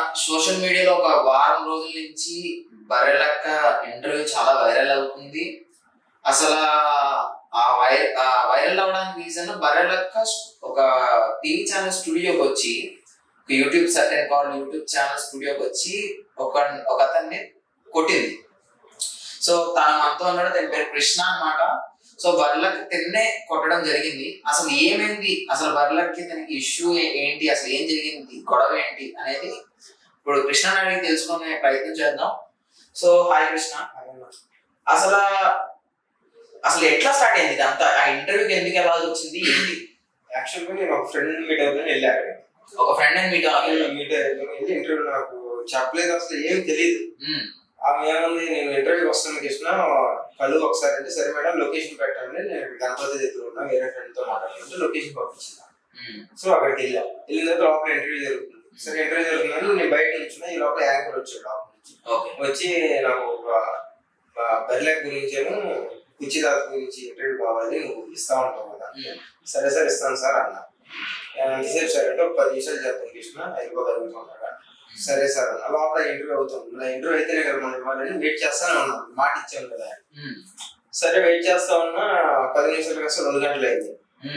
Social మీడియాలో ఒక వారం రోజుల నుంచి బర్రెలక్క ఇంటర్వ్యూ చాలా వైరల్ అవుతుంది అసలు ఆ వై ఆ వైరల్ అవడానికి రీజన్ బర్రెలక్క ఒక టీవీ ఛానల్ స్టూడియోకి వచ్చి ఒక YouTube certain call YouTube channel స్టూడియోకి వచ్చి ఒక ఒక అతన్ని కొట్టింది సో తన మనతో ఉన్నాడు తన పేరు కృష్ణ అన్నమాట సో బర్లకి తిన్నే కొట్టడం జరిగింది అసలు ఏమైంది అసలు బర్లకి తనకి ఇష్యూ ఏంటి అసలు ఏం జరిగింది గొడవ ఏంటి అనేది ఇప్పుడు కృష్ణ అడిగి తెలుసుకునే ప్రయత్నం చేద్దాం సో హాయ్ కృష్ణ అసలు అసలు ఎట్లా స్టార్ట్ అయింది ఇదంతా ఆ ఇంటర్వ్యూకి ఎందుకు వెళ్ళాల్సి వచ్చింది ఏంటి యాక్చువల్గా నేను ఒక ఫ్రెండ్ మీట్ అవుతాను వెళ్ళా అక్కడ ఒక ఫ్రెండ్ అండ్ మీట్ మీట్ వెళ్ళి ఇంటర్వ్యూ నాకు చెప్పలేదు అసలు ఏం తెలియదు ఆమె ఏముంది నేను ఇంటర్వ్యూకి వస్తాను కృష్ణ కళ్ళు ఒకసారి అంటే సరే మేడం లొకేషన్ పెట్టండి నేను గణపతి దగ్గర ఉన్నా వేరే ఫ్రెండ్ తో మాట్లాడుతుంటే లొకేషన్ పంపించింది సో అక్కడికి వెళ్ళా వెళ్ళిన తర్వాత లోపల ఇంటర్వ్యూ జరుగుతుంది సరే ఇంటర్వ్యూ జరుగుతుందని నేను బయట నుంచున్నా ఈ లోపల యాంకర్ వచ్చాడు లోపల నుంచి ఓకే వచ్చి నాకు ఒక బెర్లాక్ గురించేమో కుచిదాస్ గురించి ఇంటర్వ్యూ కావాలి నువ్వు ఇస్తా ఉంటావు కదా సరే సార్ ఇస్తాను సార్ అన్న ఎంతసేపు సార్ అంటే ఒక పది నిమిషాలు చెప్తాను కృష్ణ అయిపోగలుగుతున్నాడు సరే సార్ అన్న లోపల ఇంటర్వ్యూ అవుతుంది నా ఇంటర్వ్యూ అయితేనే కదా మనం ఇవ్వాలని వెయిట్ చేస్తానే ఉన్నాను మాట ఇచ్చాను కదా సరే వెయిట్ చేస్తా ఉన్నా పది నిమిషాలు కాస్త రెండు గంటలు అయింది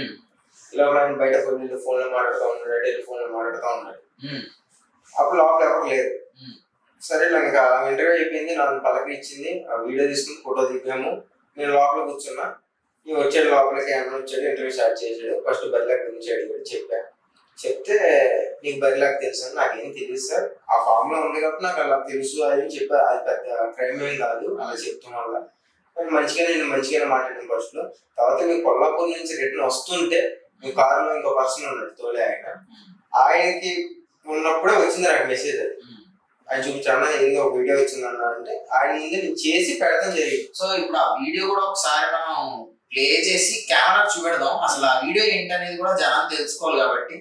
లోపల ఆయన బయట ఫోన్ ఫోన్లో మాట్లాడుతూ ఉన్నాడు డైలీ ఫోన్లో మాట్లాడుతూ ఉన్నాడు అప్పుడు లోపల ఎవరు లేరు సరే నాకు ఇంకా ఇంటర్వ్యూ అయిపోయింది నాకు పలకరించింది ఆ వీడియో తీసుకుని ఫోటో దిగాము నేను లోపల కూర్చున్నా ఈ వచ్చాడు లోపలికి ఏమైనా వచ్చాడు ఇంటర్వ్యూ స్టార్ట్ చేసాడు ఫస్ట్ బరిలాక్ గురించి అడిగాడు చెప్పాను చెప్తే నీకు బరిలాక్ తెలుసు అని నాకేం తెలియదు సార్ ఆ ఫామ్ లో ఉంది కాబట్టి నాకు అలా తెలుసు అని చెప్పి అది పెద్ద క్రైమ్ ఏం కాదు అలా చెప్తాం వల్ల కానీ మంచిగా నేను మంచిగానే మాట్లాడిన ఫస్ట్ లో తర్వాత మీకు కొల్లాపూర్ నుంచి రిటర్న్ వస్తుంటే మీ కారులో ఇంకో పర్సన్ ఉన్నాడు తోలే ఆయన ఆయనకి ఉన్నప్పుడే వచ్చింది నాకు మెసేజ్ అది ఆయన చూపించాను ఏందో ఒక వీడియో వచ్చిందన్న అంటే ఆయన ముందు నేను చేసి పెడతాం జరిగింది సో ఇప్పుడు ఆ వీడియో కూడా ఒకసారి మనం ప్లే చేసి కెమెరా చూపెడదాం అసలు ఆ వీడియో ఏంటి అనేది కూడా జనం తెలుసుకోవాలి కాబట్టి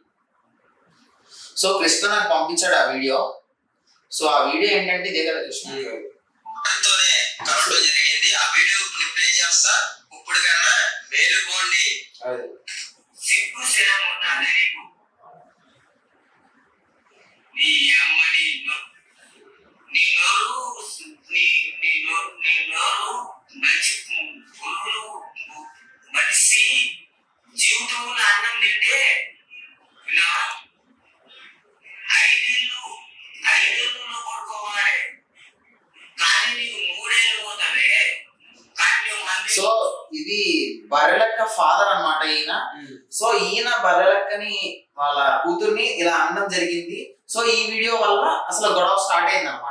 సో కృష్ణ నాకు పంపించాడు ఆ వీడియో సో ఆ వీడియో ఏంటంటే ఇదే కదా కృష్ణ తోనే కలవడం జరిగింది ఆ వీడియో ఇప్పుడు ప్లే చేస్తా ఇప్పుడు కన్నా మేలుకోండి అది సిగ్గు శరం ఉన్నది నీకు నీ అమ్మ నీ నో- నీ నోరు నీ నీ నోరు నీ నోరు మనిషి పురుగులు మనిషి జీవితంలో అన్నం తింటే ఇలా ఐదేళ్ళు ఐదేళ్ళు నువ్వు పడుకోవాలి కానీ నీకు మూడేళ్ళు పోతావే కానీ నువ్వు మంది సో ఇది బర్రెలక్క ఫాదర్ అన్నమాట ఈయన సో ఈయన బర్రెలక్కని వాళ్ళ కూతుర్ని ఇలా అనడం జరిగింది సో ఈ వీడియో వల్ల అసలు గొడవ స్టార్ట్ అయింది అనమాట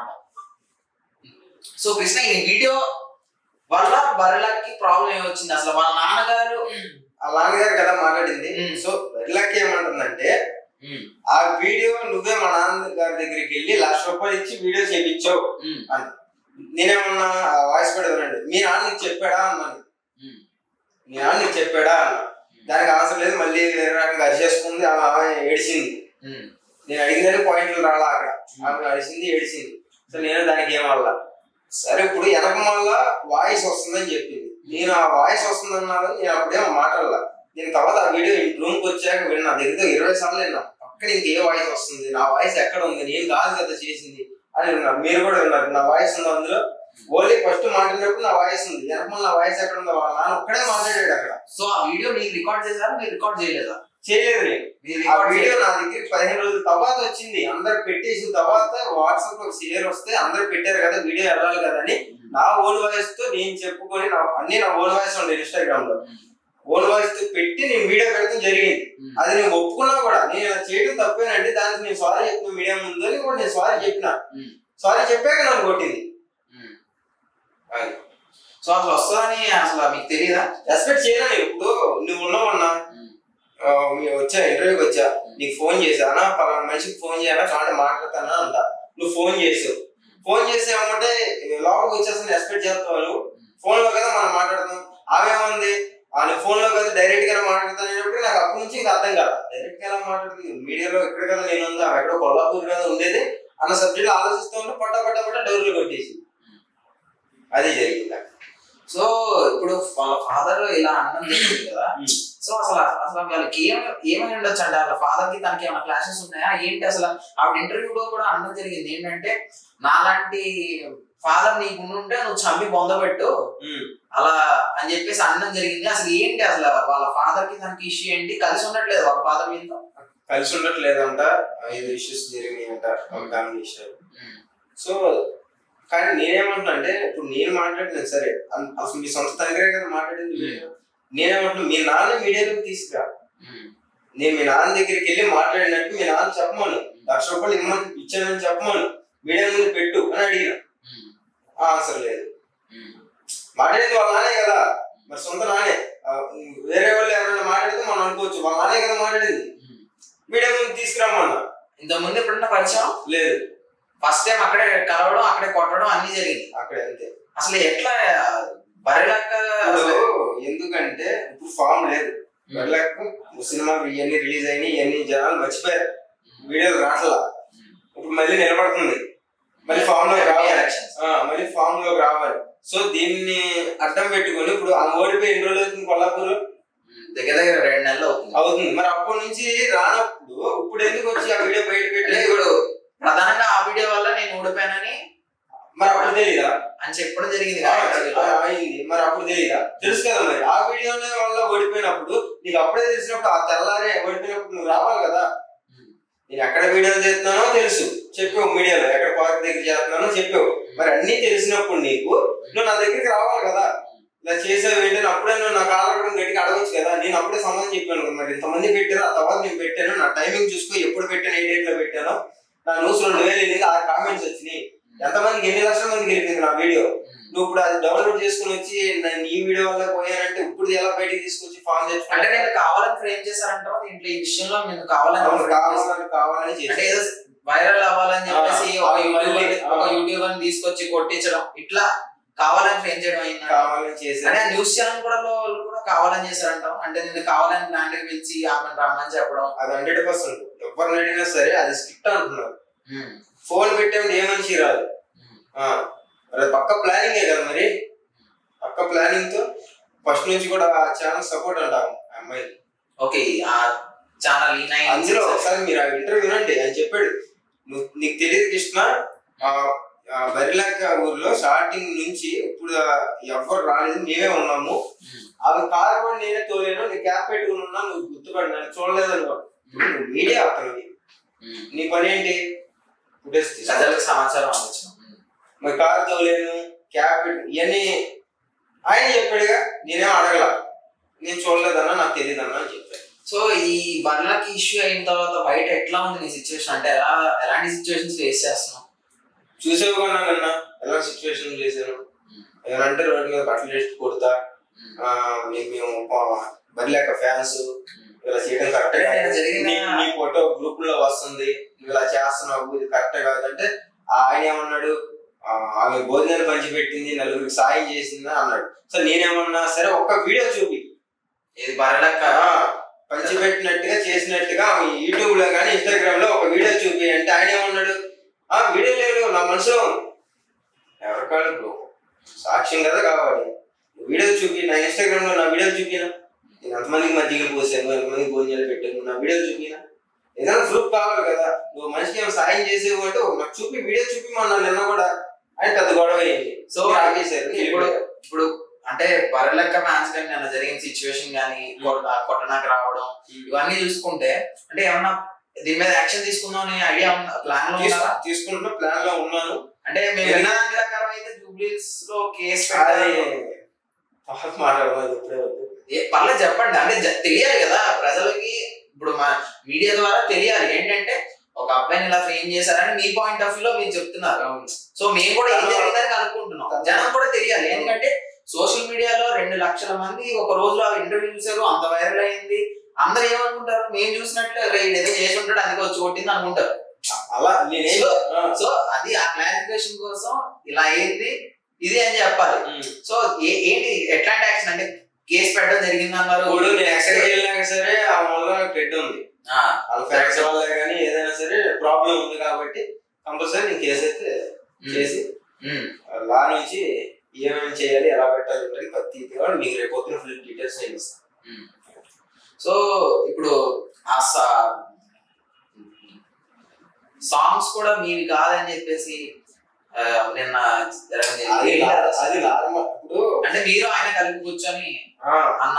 సో కృష్ణ ఈ వీడియో వల్ల బర్రెలక్కి ప్రాబ్లం ఏమొచ్చింది అసలు వాళ్ళ నాన్నగారు ఆ నాన్నగారు కదా మాట్లాడింది మ్మ్. సో బెర్లాక్ ఏమంటుందంటే ఉమ్, ఆ వీడియో నువ్వే మా నాన్న గారి దగ్గరికి వెళ్ళి లక్ష రూపాయలు ఇచ్చి వీడియో చేయించావు ఉమ్, అని నేనేమన్నా ఆ వాయిస్ కూడా వినండి మీ నాన్న నీకు చెప్పాడా అన్నాను ఉమ్, మీ నాన్న నీకు చెప్పాడా అన్నా దానికి ఆన్సర్ లేదు మళ్ళీ వేరే రకంగా అరిచేసుకుంది ఆమె ఆమె ఏడిసింది ఉమ్, నేను అడిగిందని పాయింట్లు రాలా అక్కడ ఆమె అరిసింది ఏడిసింది సో నేను దానికి ఏం వల్ల సరే ఇప్పుడు వెనక వల్ల వాయిస్ వస్తుందని చెప్పింది నేను ఆ వాయిస్ వస్తుందన్నాను నేను అప్పుడేమో మాట్లాడలా నేను తర్వాత ఆ వీడియో రూమ్కి వచ్చాక విన్నా దగ్గర ఇరవై సార్లు విన్నా అక్కడ ఇంకే వాయిస్ వస్తుంది నా వాయిస్ ఎక్కడ ఉంది నేను కాదు కదా చేసింది అని విన్నారు మీరు కూడా విన్నారు నా వాయిస్ ఉంది అందులో ఓన్లీ ఫస్ట్ మాట్లాడినప్పుడు నా వాయిస్ ఉంది వెనక నా వాయిస్ ఎక్కడ ఉందో వాళ్ళ నాన్న ఒక్కడే మాట్లాడాడు అక్కడ సో ఆ వీడియో మీరు రికార్డ్ చేశారా మీరు రికార్డ్ చేయలేదా చేయలేదు నేను మీరు ఆ రికార్డ్ వీడియో నా దగ్గరికి పదిహేను రోజుల తర్వాత వచ్చింది అందరు పెట్టేసిన తర్వాత వాట్సాప్ లో షేర్ వస్తే అందరు పెట్టారు కదా వీడియో వెళ్ళాలి కదా అని నా ఓన్ వాయిస్ తో నేను చెప్పుకొని నా అన్ని నా ఓన్ వాయిస్ ఉండే ఇన్స్టాగ్రామ్ లో ఓన్ వాయిస్ తో పెట్టి నేను వీడియో పెడతాం జరిగింది ఉమ్, అది నేను ఒప్పుకున్నా కూడా నేను ఇలా చేయడం తప్పేనండి దానికి నేను సారీ చెప్పిన మీడియా ముందు అని కూడా నేను సారీ చెప్పిన ఉమ్, సారీ చెప్పాక నన్ను కొట్టింది ఉమ్. అది. సో అసలు వస్తుందని అసలు మీకు తెలియదా రెస్పెక్ట్ చేయను ఇప్పుడు నువ్వు ఉన్నావన్నా ఉమ్, ఆ, మీ- వచ్చా ఇంటర్వ్యూకి వచ్చా నీకు ఫోన్ చేసా అన్నా పలానా మనిషికి ఫోన్ చేయాలా కాబట్టి మాట్లాడతానా అంట నువ్వు ఫోన్ చేసావు ఫోన్ చేసి ఏమంటే లోపలికి వచ్చేసి ఎక్స్పెక్ట్ చేస్తావు నువ్వు ఫోన్ లో కదా మనం మాట్లాడతాం ఆమె ఏముంది ఆయన ఫోన్ లో కదా డైరెక్ట్ గా మాట్లాడతాను అనేటప్పుడు నాకు అప్పటి నుంచి ఇంకా అర్థం కాదు డైరెక్ట్ గా ఎలా మాట్లాడుతుంది మీడియాలో ఇక్కడ కదా నేను ఉందా ఎక్కడో కొల్లాపూర్ కదా ఉండేది అన్న సబ్జెక్ట్ ఆలోచిస్తూ ఉంటే పట్ట పట్ట పట్ట డోర్లు కొట్టేసి అది జరిగింది అక్కడ. సో ఇప్పుడు వాళ్ళ ఫాదర్ ఇలా అన్నం జరిగింది కదా సో అసలు అసలు వాళ్ళకి ఏం ఏమై ఉండొచ్చు అండి వాళ్ళ ఫాదర్ కి తనకి ఏమైనా క్లాసెస్ ఉన్నాయా ఏంటి అసలు ఆవిడ ఇంటర్వ్యూలో కూడా అనడం జరిగింది ఏంటంటే నాలాంటి ఫాదర్ నీకు ఉంటే నువ్వు చంపి బొందబెట్టు ఉమ్. అలా అని చెప్పేసి అనడం జరిగింది అసలు ఏంటి అసలు వాళ్ళ ఫాదర్ కి తనకి ఇష్యూ ఏంటి కలిసి ఉండట్లేదు వాళ్ళ ఫాదర్ వీళ్ళతో కలిసి ఉండట్లేదంట ఏదో ఇష్యూస్ జరిగినాయంట ఒక ఫ్యామిలీ విషయాలు సో కానీ నేనేమంటున్నా అంటే ఇప్పుడు నేను మాట్లాడినాను సరే అన్- అసలు మీ సొంత తండ్రే కదా మాట్లాడింది వీడియో. నేనేమంటున్నా మీ నాన్న మీడియాలోకి తీసుకురా నేను మీ నాన్న దగ్గరికి వెళ్ళి మాట్లాడినట్టు మీ నాన్న చెప్పమను లక్ష రూపాయలు ఇమ్మని ఇచ్చానని చెప్పమను మీడియా ముందు పెట్టు అని అడిగిన ఆన్సర్ లేదు మాట్లాడేది వాళ్ళ నానే కదా మరి సొంత నానే ఆ, వేరే వాళ్ళు ఎవరైనా మాట్లాడితే మనం అనుకోవచ్చు వాళ్ళ నానే కదా మాట్లాడింది మీడియా ముందు తీసుకురమ్మన్నా ఇంత ముందు ఎప్పుడన్నా పరిచయం లేదు ఫస్ట్ టైం అక్కడే కలవడం అక్కడే కొట్టడం అన్ని జరిగింది అక్కడ అంతే అసలు ఎట్లా బరిలక్క ఇప్పుడు ఎందుకంటే ఇప్పుడు ఫామ్ లేదు వెళ్ళకు సినిమా ఇవన్నీ రిలీజ్ అయినాయి ఇవన్నీ జనాలు మర్చిపోయారు వీడియోలు రాట్లా ఇప్పుడు మళ్ళీ నిలబడుతుంది మళ్ళీ ఫామ్ లో రావాలి ఎలక్షన్స్ ఆ, మళ్ళీ ఫామ్ లో రావాలి సో దీన్ని అడ్డం పెట్టుకొని ఇప్పుడు ఆ ఓడిపోయి ఎన్ని రోజులు అవుతుంది కొల్లాపూర్ దగ్గర దగ్గర రెండు నెలలు అవుతుంది అవుతుంది మరి అప్పటి నుంచి రానప్పుడు ఇప్పుడు ఎందుకు వచ్చి ఆ వీడియో బయట అంటే పెట్టి ఇప్పుడు ప్రధానంగా ఆ వీడియో వల్ల నేను ఓడిపోయానని మరి అప్పుడు తెలియదా అని చెప్పడం జరిగింది ఆ, కదా interview లో. అయింది మరి అప్పుడు తెలియదా తెలుసు కదా మరి ఆ వీడియోనే వల్ల ఓడిపోయినప్పుడు నీకు అప్పుడే తెలిసినప్పుడు ఆ తెల్లారే ఓడిపోయినప్పుడు నువ్వు రావాలి కదా నేను ఎక్కడ వీడియోలు చేస్తున్నానో తెలుసు చెప్పావు మీడియాలో ఎక్కడ పార్క్ దగ్గర చేస్తున్నానో చెప్పావు మరి అన్ని తెలిసినప్పుడు నీకు నువ్వు నా దగ్గరికి రావాలి కదా ఇలా చేసావు ఏంటని అప్పుడే నువ్వు నా కాళ్ళు అడగడం గట్టిగా అడగచ్చు కదా నేను అప్పుడే సమాధానం చెప్పాను కదా మరి ఇంతమంది పెట్టారు ఆ తర్వాత నేను పెట్టాను నా టైమింగ్ చూసుకో ఎప్పుడు పెట్టాను ఏ డేట్ లో పెట్టాను నా న్యూస్ రెండు వేలు వెళ్ళింది ఆ కామెంట్స్ వచ్చినాయి ఎంతమందికి ఎన్ని లక్షల మందికి వెళ్ళింది నా వీడియో నువ్వు ఇప్పుడు అది డౌన్లోడ్ చేసుకుని వచ్చి నేను ఈ వీడియో వల్ల పోయానంటే ఇప్పుడు ఎలా బయటికి తీసుకొచ్చి ఫామ్ అంటే తెచ్చుకుంటే నేను కావాలని ఫ్రేమ్ చేశారంటారా దీంట్లో ఈ విషయంలో నేను కావాలని అవును, frame చేశాను. కావాలని కావాలని అంటే చేసి ఏదో వైరల్ అవ్వాలని చెప్పేసి ఆ, ఒక ఆ, యూట్యూబర్ మళ్ళీ, ఆ. ఒక యూట్యూబర్ తీసుకొచ్చి కొట్టించడం ఇట్లా కావాలని ఫ్రేమ్ చేయడం అయింది కావాలని చేసి అంటే న్యూస్ ఛానల్ కూడా లో- వాళ్ళు కూడా కావాలని చేశారంటాం అంటే నేను కావాలని ప్లాన్ పిలిచి ఆమెను రమ్మని చెప్పడం అది హండ్రెడ్ పర్సెంట్ ఎవరిని అడిగినా సరే అది స్క్రిప్ట్ అంటున్నారు ఉమ్, ఫోన్ పెట్టేది ఏ మనిషి రాదు ఉమ్, ఆ, మరి అది పక్క ప్లానింగే కదా మరి పక్క ప్లానింగ్ తో ఫస్ట్ నుంచి కూడా ఆ ఛానల్ సపోర్ట్ అంటాము ఆ అమ్మాయి ఓకే ఆ ఛానల్ ఈ నైన్ అందులో ఒకసారి మీరు ఆ ఇంటర్వ్యూ వినండి ఆయన చెప్పాడు నువ్వు నీకు తెలియదు కృష్ణ ఆ ఆ బరిలాక ఊర్లో స్టార్టింగ్ నుంచి ఇప్పుడు ఎవ్వరు రాలేదు మేమే ఉన్నాము అవి కారు కూడా నేనే తోలేను నీ క్యాప్ పెట్టుకుని ఉన్నా నువ్వు గుర్తుపడినా చూడలేదు నువ్వు మీడియా అతను నీ పని ఏంటి ఫుటేజ్ తీసుకో. ప్రజలకు సమాచారం అందించడం ఉమ్. మరి కారు తోలేను క్యాప్ పెట్టు ఇవన్నీ ఆయన చెప్పాడుగా నేనేం అడగల నేను చూడలేదన్నా నాకు తెలియదన్నా అని చెప్పాడు సో ఈ బర్లకి ఇష్యూ అయిన తర్వాత బయట ఎట్లా ఉంది నీ సిచ్యువేషన్ అంటే ఎలా ఎలాంటి సిచ్యువేషన్స్ ఫేస్ చేస్తున్నావు చూసేవి కూడా నిన్న ఎలా సిచ్యువేషన్ చేశాను ఏమంటే రోడ్డు మీద బట్టలు వేసి కొడతా ఉమ్, ఆ, మేము మేము పా- బరిలేక ఫ్యాన్స్ ఉమ్. ఇలా చేయడం కరెక్ట్ అంటే నేను జరిగిన- నీ నీ ఫోటో గ్రూప్ లో వస్తుంది నువ్వు ఇలా చేస్తున్నావు ఇది కరెక్ట్ కాదంటే ఆయన ఏమన్నాడు ఆ, ఆమె భోజనాలు పంచిపెట్టింది నలుగురికి సాయం చేసింది అన్నాడు సో నేనేమన్నా సరే ఒక్క వీడియో చూపి ఇది బర్లక్క ఆ, పంచిపెట్టినట్టుగా చేసినట్టుగా ఆమె యూట్యూబ్ లో కానీ ఇన్స్టాగ్రామ్ లో ఒక వీడియో చూపి అంటే ఆయన ఏమన్నాడు ఆ వీడియో లేదు నా మనసులో ఉంది ఎవరికాళ్ళు బ్రో సాక్ష్యం కదా కావాలి వీడియో చూపి నా ఇన్స్టాగ్రామ్ లో నా వీడియో చూపినా నేను ఎంతమందికి మధ్యకి పోసాను ఎంతమందికి భోజనాలు పెట్టాను నా వీడియో చూపినా ఏదైనా ప్రూఫ్ కావాలి కదా నువ్వు మనిషికి ఏమైనా సాయం చేసేవు అంటే ఒక నాకు చూపి వీడియో చూపి మన నిన్న కూడా ఆయన పెద్ద గొడవ అయింది సో మీరు ఆగేశారు ఇప్పుడు ఇప్పుడు అంటే బర్రెలక్క ఫ్యాన్స్ కానీ నిన్న జరిగిన సిచ్యువేషన్ కానీ కొట్టనాకి రావడం ఇవన్నీ చూసుకుంటే అంటే ఏమన్నా దీని మీద యాక్షన్ తీసుకుందాం అనే ఐడియా ప్లాన్ లో తీసుకు- ఉన్నారా తీసుకుంటున్న ప్లాన్ లో ఉన్నాను అంటే మేము విన్న దాని ప్రకారం అయితే జూబ్లీస్ లో కేసు అది పెట్టారు మాట్లాడదు ఇప్పుడే వద్దు ఏ- పర్లేదు చెప్పండి అంటే జ- తెలియాలి కదా ప్రజలకి ఇప్పుడు మా మీడియా ద్వారా తెలియాలి ఏంటంటే ఒక అబ్బాయిని ఇలా ఫ్రేమ్ చేశారని మీ పాయింట్ ఆఫ్ వ్యూ లో మీరు చెప్తున్నారు సో మేము కూడా ఏం జరిగిందని కనుక్కుంటున్నాం జనం కూడా తెలియాలి ఎందుకంటే సోషల్ మీడియాలో రెండు లక్షల మంది ఒక రోజులో ఇంటర్వ్యూ చూసారు అంత వైరల్ అయింది అందరు ఏమనుకుంటారు మేము చూసినట్లే "రే, ఈడు ఏదో చేసి ఉంటాడు అందుకే వచ్చి కొట్టింది అనుకుంటారు అలా నేనేం సో- ఆ, సో అది ఆ క్లారిఫికేషన్ కోసం ఇలా అయింది ఇది అని చెప్పాలి ఉమ్. సో ఏ- ఏంటి ఎట్లాంటి యాక్షన్ అంటే కేసు పెట్టడం జరిగింది అన్నారు ఇప్పుడు నేను ఎక్కడికి వెళ్ళినా సరే ఆ వల్ల నాకు టెడ్ ఉంది ఆ, వాళ్ళ ఫ్యాక్స్ వల్ల కానీ ఏదైనా సరే ప్రాబ్లం ఉంది కాబట్టి కంపల్సరీ నేను కేసు అయితే ఉమ్, చేసి ఉమ్, లా నుంచి ఏమేమి చేయాలి ఎలా పెట్టాలి అంటే ప్రతి ఇది కూడా మీకు రేపు పొద్దున ఫుల్ డీటెయిల్స్ నేను ఇస్తాను ఉమ్. సో ఇప్పుడు ఆ సాంగ్స్ కూడా మీవి కాదని చెప్పేసి ఆ, నిన్న జరగడం అది జరిగింది. నా- అది నార్మల్ ఇప్పుడు అంటే మీరు ఆయన కలిపి కూర్చొని ఆ, అన్న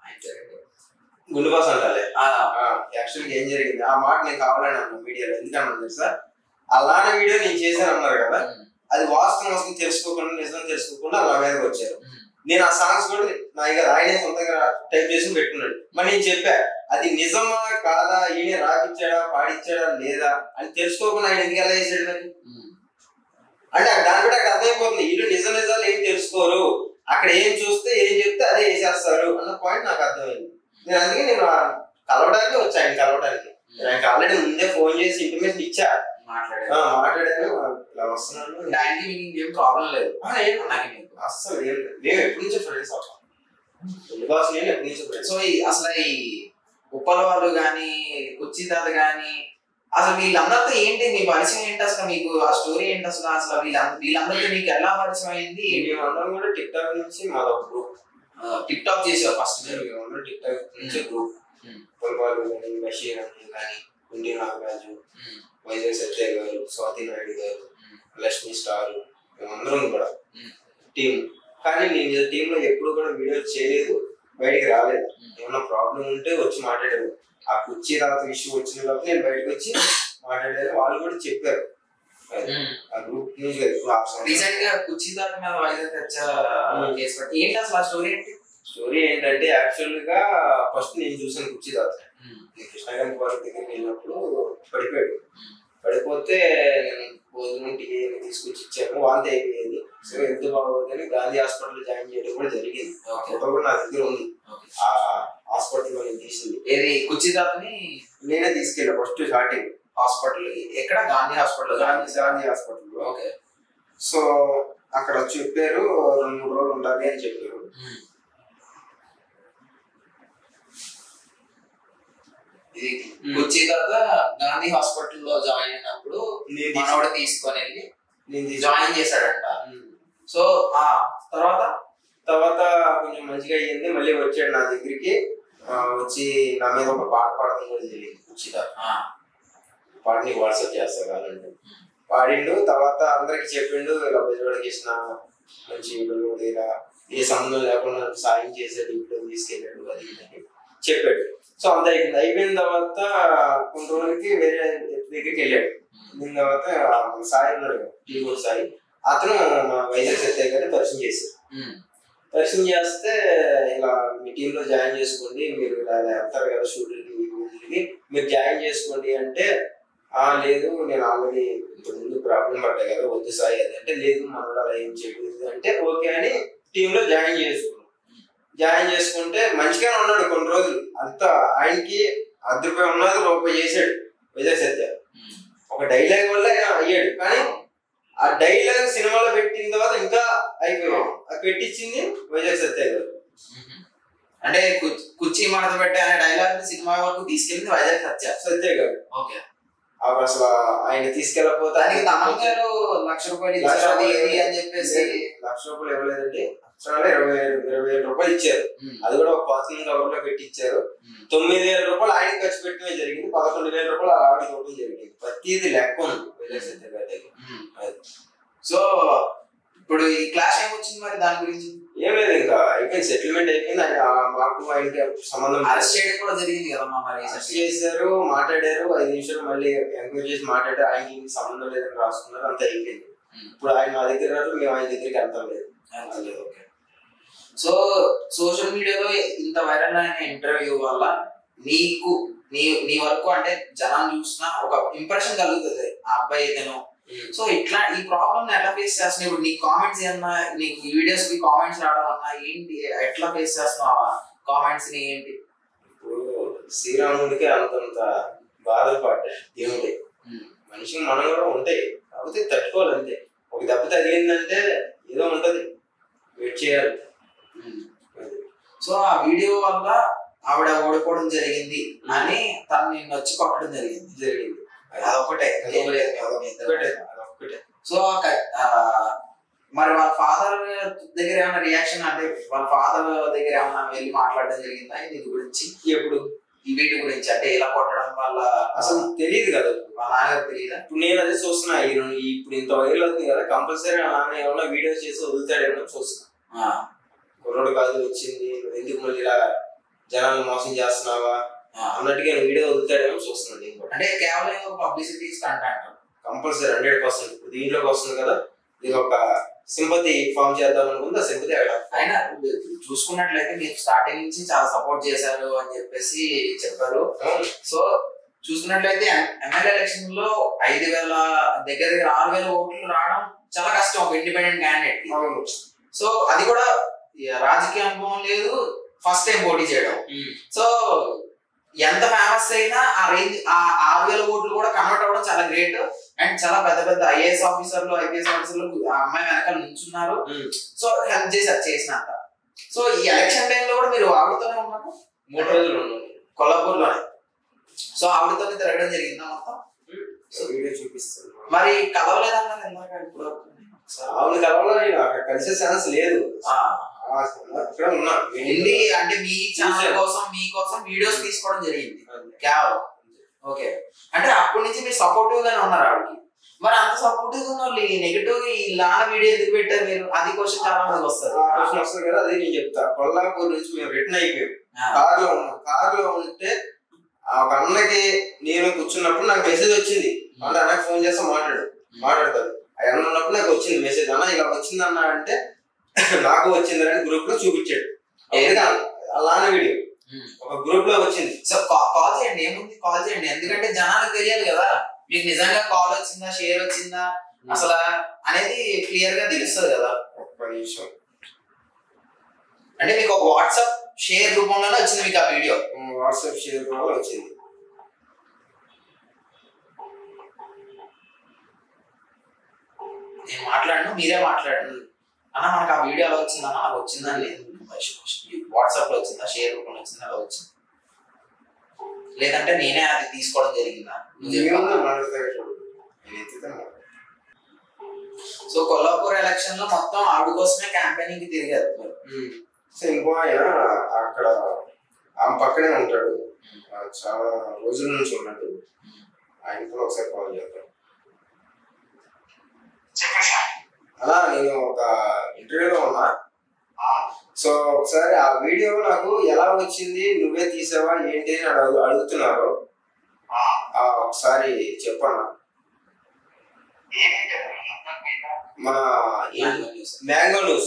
గుండు బాస్ అంటాలే ఆ, యాక్చువల్గా ఏం జరిగింది ఆ మాట నేను కావాలని అన్నాను మీడియాలో ఎందుకన్నా తెలుసా అలానే వీడియో నేను చేశాను అన్నారు కదా ఉమ్, అది వాస్తవం వస్తుంది తెలుసుకోకుండా నిజం తెలుసుకోకుండా నా మీదకి వచ్చారు ఉమ్, నేను ఆ సాంగ్స్ కూడా నా ఇక ఆయనే సొంతంగా టైప్ చేసి పెట్టుకున్నాడు మరి నేను చెప్పా అది నిజమా కాదా ఈయన రాపిచ్చాడా పాడిచ్చాడా లేదా అని తెలుసుకోకుండా ఆయన ఎందుకు ఎలా చేశాడు మరి ఉమ్, అంటే దాని కూడా అక్కడ అర్థమైపోతుంది వీళ్ళు నిజ నిజాలు ఏం తెలుసుకోరు అక్కడ ఏం చూస్తే ఏం చెప్తే అదే వేసేస్తారు అన్న పాయింట్ నాకు అర్థమైంది నేను అందుకే నేను ఆ కలవడానికి వచ్చా ఆయన కలవడానికి నేను ఆయనకి ఆల్రెడీ ముందే ఫోన్ చేసి ఇన్ఫర్మేషన్ ఇచ్చా మాట్లాడారు ఆ, మాట్లాడాను ఇలా వస్తున్నాను అంటే ఆయనకి మీకు ఇంకేం ప్రాబ్లం లేదు ఆ, ఏం నాకు మీకు అస్సలు ఏం లేదు. మేము ఎప్పటి నుంచో ఫ్రెండ్స్ అవుతాం బాస్ నేను ఎప్పటి నుంచో ఫ్రెండ్స్ సో ఈ అసలు ఈ ఉప్పల వాళ్ళు కానీ కుర్చీ తాత కానీ అసలు వీళ్ళందరితో ఏంటి మీ పరిచయం ఏంటి అసలు మీకు ఆ స్టోరీ ఏంటి అసలు అసలు వీళ్ళంద వీళ్ళందరితో మీకు ఎలా పరిచయం అయింది మేమందరం కూడా టిక్ టాక్ నుంచి మాది ఒక గ్రూప్ టిక్ టాక్ చేసారు ఫస్ట్ మీరు మేమందరం టిక్ టాక్ నుంచి గ్రూప్ Hmm. పొలపాలు కానీ బషీర్ అని కానీ కుండి నాగరాజు ఉమ్, వైజాగ్ సత్య గారు స్వాతి నాయుడు గారు ఉమ్, లక్ష్మి స్టార్ మేమందరం కూడా ఉమ్, టీం కానీ నేను టీమ్ లో ఎప్పుడు కూడా వీడియో చేయలేదు బయటికి రాలేదు ఉమ్. ఏమన్నా ప్రాబ్లం ఉంటే వచ్చి మాట్లాడారు ఆ కుర్చీ తర్వాత ఇష్యూ వచ్చిన తర్వాత నేను బయటకు వచ్చి మాట్లాడాను వాళ్ళు కూడా చెప్పారు అది. ఉమ్. ఆ గ్రూప్ నుంచి ఇప్పుడు ఆ సంవత్సరం రీసెంట్ గా కుర్చీ తాత మీద వైజాగ్ తెచ్చా కేసు పెట్టి ఏంటి అసలు ఆ స్టోరీ ఏంటి స్టోరీ ఏంటంటే యాక్చువల్ గా ఫస్ట్ నేను చూసాను కుర్చీ తాత ఉమ్, నేను కృష్ణగారి పార్క్ దగ్గరికి వెళ్ళినప్పుడు పడిపోయాడు ఉమ్, పడిపోతే నేను భోజనం టీ ఏమి తీసుకొచ్చి ఇచ్చాను వాంతి అయిపోయింది సో ఎంత బాగోదని గాంధీ హాస్పిటల్ జాయిన్ చేయడం కూడా జరిగింది ఆ ఓకే ఫోటో కూడా నా దగ్గర ఉంది ఓకే ఆ హాస్పిటల్లో నేను తీసింది ఏది కుర్చీ తాతని నేనే తీసుకెళ్ళా ఫస్ట్ స్టార్టింగ్ హాస్పిటల్ ఎక్కడ గాంధీ హాస్పిటల్ గాంధీ గాంధీ హాస్పిటల్లో ఓకే సో అక్కడ చెప్పారు రెండు మూడు రోజులు ఉండాలి అని చెప్పారు ఉమ్. ఇది ఉమ్. కుర్చీ తాత గాంధీ హాస్పిటల్లో జాయిన్ అయినప్పుడు నేను తీసి- మనోడు తీసుకొని వెళ్ళి నేను తీసి- జాయిన్ చేశాడంట ఉమ్. సో ఆ తర్వాత తర్వాత కొంచెం మంచిగా అయ్యింది మళ్ళీ వచ్చాడు నా దగ్గరికి ఆ, వచ్చి నా మీద ఒక పాట పాడడం కూడా జరిగింది ఉచిత ఆ, పాట నీకు వాట్సాప్ చేస్తా కావాలంటే పాడిండు తర్వాత అందరికి చెప్పిండు ఇలా బెజవాడ కృష్ణ మంచి పిల్లడు ఇలా ఏ సంబంధం లేకుండా నాకు సాయం చేసాడు ఇప్పుడు తీసుకెళ్ళాడు అది ఇది అని చెప్పాడు సో అంత అయిపోయింది అయిపోయిన తర్వాత కొన్ని రోజులకి వేరే వ్యక్తి దగ్గరికి వెళ్ళాడు వెళ్ళిన తర్వాత ఆ మన సాయి ఉన్నాడు కదా, టీ బోర్డ్ సాయి అతను మా వైజాగ్ సత్య గారిని పరిచయం చేశారు ఉమ్, పరిచయం చేస్తే ఇలా మీ టీంలో జాయిన్ చేసుకోండి మీరు ఇలా ఇలా వెళ్తారు కదా షూటింగ్కి వీటికి మీరు జాయిన్ చేసుకోండి అంటే ఆ లేదు నేను ఆల్రెడీ ఇంతకు ముందు ప్రాబ్లం పడ్డా కదా వద్దు సాయి అది అంటే లేదు మనోడు అలా ఏం చేయలేదు అంటే ఓకే అని టీంలో జాయిన్ చేసుకున్నాం జాయిన్ చేసుకుంటే మంచిగానే ఉన్నాడు కొన్ని రోజులు అంతా ఆయనకి అర్ధ రూపాయి ఉన్నది రూపాయి చేశాడు విజయ్ సత్య ఉమ్. ఒక డైలాగ్ వల్ల ఆయన అయ్యాడు కానీ ఆ డైలాగ్ సినిమాలో పెట్టిన తర్వాత ఇంకా అయిపోయాడు అది పెట్టించింది వైజాగ్ సత్య గారు ఉమ్. అంటే కుర్చీ- కుర్చీ మడత పెట్టే అనే డైలాగ్ సినిమా వరకు తీసుకెళ్ళింది వైజాగ్ సత్య సత్య గారు ఓకే ఆ అసలు ఆయన తీసుకెళ్ళకపోతే దానికి తమన్ గారు లక్ష రూపాయలు ఇచ్చారు అది ఇది అని చెప్పేసి లక్ష రూపాయలు ఇవ్వలేదండి అక్షరాలు ఇరవై ఇరవై వేల రూపాయలు ఇచ్చారు ఉమ్, అది కూడా ఒక పాసింగ్ కవర్ లో పెట్టి ఇచ్చారు ఉమ్, తొమ్మిది వేల రూపాయలు ఆయన ఖర్చు పెట్టడమే జరిగింది పదకొండు వేల రూపాయలు ఆవిడ ఇవ్వడం జరిగింది ప్రతిది లెక్క ఉంది వైజాగ్ సత్య గారి దగ్గర ఉమ్. అది. సో ఇప్పుడు ఈ క్లాష్ ఏమొచ్చింది మరి దాని గురించి ఏం లేదు ఇంకా అయిపోయింది సెటిల్మెంట్ అయిపోయింది ఆయన ఆ మాకు ఆయనకి సంబంధం అరెస్ట్ చేయడం కూడా జరిగింది కదమ్మా మరి అరెస్ట్ చేశారు మాట్లాడారు ఐదు నిమిషాలు మళ్ళీ ఎంక్వైరీ చేసి మాట్లాడారు ఆయనకి ఇంక సంబంధం లేదని రాసుకున్నారు అంత అయిపోయింది ఉమ్. ఇప్పుడు ఆయన మా దగ్గర రాదు మేము ఆయన దగ్గరికి వెళ్తాం లేదు ఓకే సో సోషల్ మీడియాలో ఇంత వైరల్ అయిన ఇంటర్వ్యూ వల్ల నీకు నీ నీ వరకు అంటే జనం చూసిన ఒక ఇంప్రెషన్ కలుగుతుంది ఆ అబ్బాయి ఇతను సో ఇట్లా ఈ ప్రాబ్లమ్ ఎలా ఫేస్ చేస్తున్నావు ఇప్పుడు నీ కామెంట్స్ ఏమన్నా నీకు వీడియోస్ కి కామెంట్స్ రావడం అన్నా ఏంటి ఎట్లా ఫేస్ చేస్తున్నావు కామెంట్స్ ని ఏంటి ఇప్పుడు శ్రీరాముడికి అంతంత బాధలు పడ్డాయి దేవుడి మనిషికి మనం కూడా ఉంటాయి కాకపోతే తట్టుకోవాలి అంతే ఒక దెబ్బ తగిలిందంటే ఏదో ఉంటది వెయిట్ చేయాలి అది. సో ఆ వీడియో వల్ల ఆవిడ ఓడిపోవడం జరిగింది అని తను నిన్ను వచ్చి కొట్టడం జరిగింది జరిగింది అదొకటే ఏం లేదు కదా మీ ఇద్దరి ఒక్కటే మధ్య. అదొక్కటే సో ఆ క- ఆ మరి వాళ్ళ ఫాదర్ దగ్గర ఏమైనా రియాక్షన్ అంటే వాళ్ళ ఫాదర్ దగ్గర ఏమైనా వెళ్ళి మాట్లాడడం జరిగిందా దీని గురించి ఎప్పుడు ఈ వీటి గురించి అంటే ఇలా కొట్టడం వల్ల అసలు తెలియదు కదా మా నాన్నగారు తెలియదా ఇప్పుడు నేను అదే చూస్తున్నా ఈ రెండు- ఇప్పుడు ఇంత వైరల్ అవుతుంది కదా కంపల్సరీ నాన్న ఏమన్నా వీడియో చేసి వదులుతాడేమో చూస్తున్నా ఆ, కుర్రోడు కాదు వచ్చింది నువ్వు ఎందుకు మళ్ళీ ఇలా జనాలను మోసం చేస్తున్నావా ఆ. అన్నట్టుగా నేను వీడియో వదులుతాడేమో చూస్తున్నాను నేను కూడా అంటే కేవలం ఒక పబ్లిసిటీ స్టంట్ అంటారు కంపల్సరీ హండ్రెడ్ పర్సెంట్ ఇప్పుడు దీంట్లోకి వస్తుంది కదా ఇది ఒక సింపతి ఫామ్ చేద్దాం అనుకుంది ఆ సింపతి అక్కడ అయినా చూసుకున్నట్లయితే మీరు స్టార్టింగ్ నుంచి చాలా సపోర్ట్ చేశారు అని చెప్పేసి చెప్పారు సో చూసుకున్నట్లయితే ఎమ్మెల్యే ఎలక్షన్ లో ఐదు వేల దగ్గర దగ్గర ఆరు వేల ఓట్లు రావడం చాలా కష్టం ఒక ఇండిపెండెంట్ క్యాండిడేట్ కి అవును సో అది కూడా ఈ రాజకీయ అనుభవం లేదు ఫస్ట్ టైం పోటీ చేయడం సో ఎంత ఫేమస్ అయినా ఆ రేంజ్ ఆ ఆరు వేల ఓట్లు కూడా కన్వర్ట్ అవ్వడం చాలా గ్రేట్ అండ్ చాలా పెద్ద పెద్ద ఐఏఎస్ ఆఫీసర్లు ఐపీఎస్ ఆఫీసర్లు ఆ అమ్మాయి వెనకాల నుంచున్నారు ఉమ్. సో హెల్ప్ చేశారు చేసినంత సో ఈ ఎలక్షన్ టైంలో కూడా మీరు ఆవిడతోనే ఉన్నారు మూడు రోజులు ఉన్నాను కొల్లాపూర్ లోనే సో ఆవిడతోనే తిరగడం జరిగిందా మొత్తం సో వీడియో చూపిస్తాను మరి కలవలేదన్నారు ఇందాక ఇప్పుడు ఆవుని కలవాలని నేను అక్కడ కలిసే ఛాన్స్ లేదు ఆ, ఆ, ఇక్కడ ఉన్నా ఉండి అంటే మీ ఛానల్ కోసం మీ కోసం వీడియోస్ తీసుకోవడం జరిగింది అంతే. కేవలం ఓకే అంటే అప్పటి నుంచి మీరు సపోర్టివ్ గానే ఉన్నారు ఆవిడకి మరి అంత సపోర్టివ్ ఉన్న వాళ్ళు ఈ నెగిటివ్ ఈ లాన వీడియో ఎందుకు పెట్టారు మీరు అది క్వశ్చన్ చాలా మందికి వస్తుంది ఆ క్వశ్చన్ వస్తుంది కదా అదే నేను చెప్తా కొల్లాపూర్ నుంచి మేము రిటర్న్ అయిపోయాం ఆ, కార్ లో ఉన్నాం కార్ లో ఉంటే ఆ ఒక అన్నకి నేను కూర్చున్నప్పుడు నాకు మెసేజ్ వచ్చింది అంటే అన్నకి ఫోన్ చేస్తే మాట్లాడు మాట్లాడతాడు ఆ అన్న ఉన్నప్పుడు నాకు వచ్చింది మెసేజ్ అన్న ఇలా వచ్చింది అన్న అంటే నాకు వచ్చింది అని గ్రూప్ లో చూపించాడు ఏది? అలానే వీడియో ఉమ్. ఒక గ్రూప్ లో వచ్చింది సో కా- కాల్ చేయండి ఏముంది కాల్ చేయండి ఎందుకంటే జనాలకు తెలియాలి కదా మీకు నిజంగా కాల్ వచ్చిందా షేర్ వచ్చిందా అసలు అనేది క్లియర్ గా తెలుస్తుంది కదా ఒక్క నిమిషం అంటే మీకు ఒక వాట్సాప్ షేర్ రూపంలోనే వచ్చింది మీకు ఆ వీడియో వాట్సాప్ షేర్ వల్ల వచ్చింది నేను మాట్లాడను మీరే మాట్లాడండి అన్న మనకు ఆ వీడియో అలా వచ్చిందన్న నాకు వచ్చిందని లేదు వాట్సాప్ లో వచ్చిందా షేర్ రూపంలో వచ్చిందా అలా వచ్చింది లేదంటే నేనే అది తీసుకోవడం జరిగిందా నువ్వు చెప్పు. ఏమన్నా మాట్లాడతాడు నేను ఎత్తితే మాట్లాడతాను. సో కొల్లాపూర్ ఎలక్షన్ లో మొత్తం ఆవిడ కోసమే క్యాంపెయినింగ్ కి తిరిగారు మీరు. సో ఇంకో ఆయన అక్కడ ఆమె పక్కనే ఉంటాడు ఆ చాలా రోజుల నుంచి ఉన్నాడు ఆయన కూడా ఒకసారి కాల్ చేద్దాం చెప్పండి సార్ అలా నేను ఒక ఇంటర్వ్యూలో ఉన్నా సో ఒకసారి ఆ వీడియో నాకు ఎలా వచ్చింది నువ్వే తీసావా ఏంటి అని అడుగు అడుగుతున్నారు ఆ ఒకసారి చెప్పన్నా ఏమైతే మన మ్యాంగో న్యూస్. మ్యాంగో న్యూస్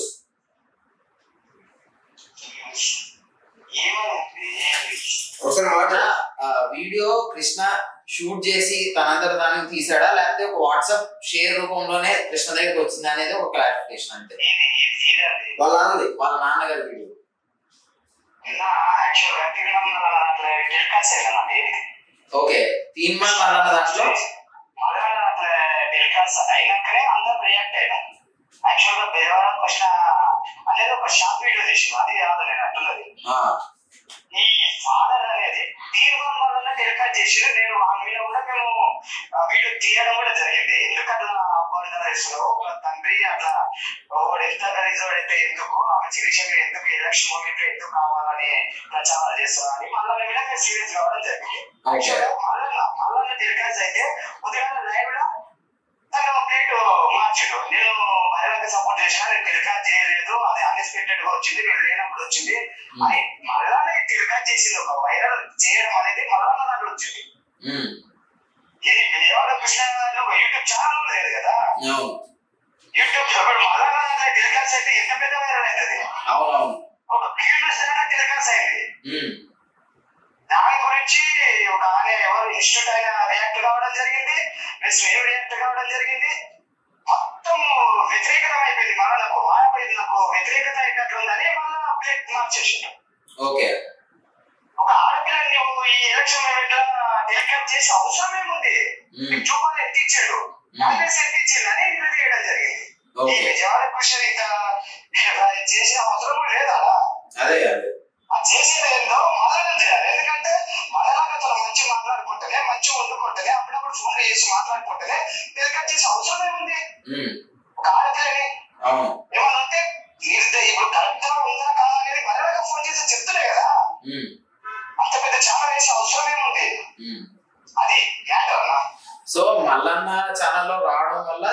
ఏమైంది ఒకసారి మాట్లాడ ఆ వీడియో కృష్ణ షూట్ చేసి తనంతట దానికి తీసాడా లేకపోతే ఒక వాట్సాప్ షేర్ రూపంలోనే కృష్ణ దగ్గరికి వచ్చిందా అనేది ఒక క్లారిఫికేషన్ అంతే ఇది ఇది తీరాలి వాళ్ళ నాన్నది వాళ్ళ నాన్నగారి వీడియో నా యాక్చువల్ వ్యక్తిగతంగా అట్లా డిస్కస్ చేశాను ఓకే తీన్ మాల్ అన్న దాంట్లో మళ్ళీ అట్లా డిస్కస్ అయినాకనే అందరూ రియాక్ట్ అయినా యాక్చువల్ గా పేదవాళ్ళ క్వశ్చన్ అనేది ఒక షార్ట్ వీడియో చేసిన అది కాదు నేను అంటున్నది ఆ, ఈ ఫాదర్ అనేది తీర్మానం వల్ల టెలికాస్ట్ చేసి నేను ఆ మీద కూడా మేము ఆ వీడియో తీయడం కూడా జరిగింది ఎందుకు అట్లా అపార్థం ఒక తండ్రి అట్లా ఒకడు ఎంత రిజర్వ్ ఎందుకు ఆమె శిరీషకి ఎందుకు ఎలక్షన్ మూమెంట్ ఎందుకు కావాలని ప్రచారాలు చేస్తున్నారని మళ్ళీ మీద మేము సీరియస్ కావడం జరిగింది యాక్చువల్గా మళ్ళా మళ్ళా టెలికాస్ట్ అయితే ఉదయం లైవ్ లో తను ప్లేట్ మార్చిండు నేను మహిళలకు సపోర్ట్ చేసిన నేను టెలికాస్ట్ చేయలేదు అది అన్ఎక్స్పెక్టెడ్ గా వచ్చింది నేను లేనప్పుడు వచ్చింది అని మళ్ళానే టెలికాస్ట్ చేసింది ఒక వైరల్ చేయడం అనేది మళ్ళా నాకు వచ్చింది ఉమ్, ఇది విజయవాడ కృష్ణ ఒక యూట్యూబ్ ఛానల్ లేదు కదా అవును యూట్యూబ్ ఇప్పుడు మళ్ళా టెలికాస్ట్ అయితే ఎంత పెద్ద వైరల్ అవుతుంది అవునవును ఒక క్యూరియస్ టెలికాస్ట్ అయింది ఉమ్, దాని గురించి ఒక ఆయన ఎవరు ఇన్స్టిట్యూట్ ఆయన రియాక్ట్ కావడం జరిగింది ప్లస్ మేము రియాక్ట్ కావడం జరిగింది మొత్తం వ్యతిరేకత అయిపోయింది మళ్ళీ నాకు వాడపోయింది నాకు వ్యతిరేకత అయినట్లుందని మళ్ళీ ప్లేట్ మార్చేసిండు ఓకే ఒక ఆడపిల్లని నువ్వు ఈ ఎలక్షన్ మూమెంట్ లో టేకప్ చేసే అవసరం ఏముంది ఉమ్, చూపాలు ఎత్తిచ్చాడు కాంగ్రెస్ ఎత్తిచ్చింది అని ఇది చేయడం జరిగింది ఈ ఓకే విజయవాడ క్వశ్చన్ ఇంకా చేసే అవసరం లేదా అదే అదే ఆ చేసేది ఏందో మదనం చేయాలి ఎందుకంటే మదనాలతో మంచి మాట్లాడుకుంటేనే మంచి వండుకుంటేనే అప్పుడప్పుడు ఫోన్ చేసి మాట్లాడుకుంటేనే టెలికాస్ట్ చేసే అవసరం ఏముంది ఉమ్, ఒక ఆడపిల్లని అవును